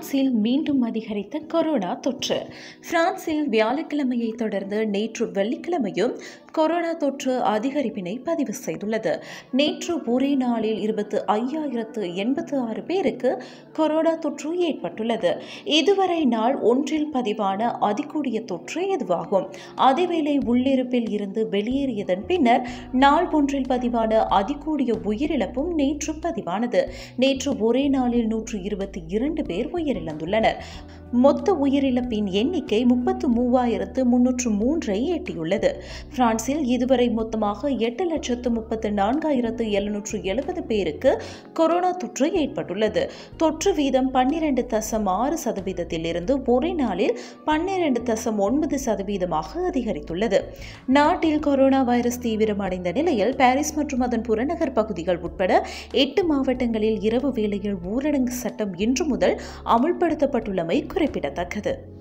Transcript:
பிரான்சில் மீண்டும் அதிகரித்த கொரோனா தொற்று பிரான்சில் வியாழக்கிழமையை தொடர்ந்து நேற்று வெள்ளிக்கிழமையும் கொரோனா தொற்று அதிகரிப்பினை பதிவு செய்துள்ளது நேற்று ஒரே நாளில் இருபத்து ஐயாயிரத்து எண்பத்து ஆறு பேருக்கு கொரோனா தொற்று ஏற்பட்டுள்ளது இதுவரை நாள் ஒன்றில் பதிவான அதிகூடிய தொற்று இதுவாகும் அதேவேளை உள்ளிருப்பில் இருந்து வெளியேறியதன் பின்னர் நாள் ஒன்றில் பதிவான அதிகூடிய உயிரிழப்பும் நேற்று பதிவானது நேற்று ஒரே நாளில் நூற்று இருபத்தி இரண்டு பேர் உயிரிழந்துள்ளனர் மொத்த உயிரிழப்பின் எண்ணிக்கை முப்பத்து மூவாயிரத்து முன்னூற்று மூன்றை எட்டியுள்ளது பிரான்சில் இதுவரை மொத்தமாக எட்டு லட்சத்து முப்பத்து நான்காயிரத்து எழுநூற்று எழுபது பேருக்கு கொரோனா தொற்று ஏற்பட்டுள்ளது தொற்று வீதம் பன்னிரண்டு தசம் ஆறு சதவீதத்திலிருந்து ஒரே நாளில் பன்னிரண்டு தசம் ஒன்பது சதவீதமாக அதிகரித்துள்ளது நாட்டில் கொரோனா வைரஸ் தீவிரமடைந்த நிலையில் பாரிஸ் மற்றும் அதன் புறநகர் பகுதிகள் உட்பட எட்டு மாவட்டங்களில் இரவு வேளையில் ஊரடங்கு சட்டம் இன்று முதல் அமுல்படுத்தப்பட்டுள்ளமை குறிப்பிடத்தக்கது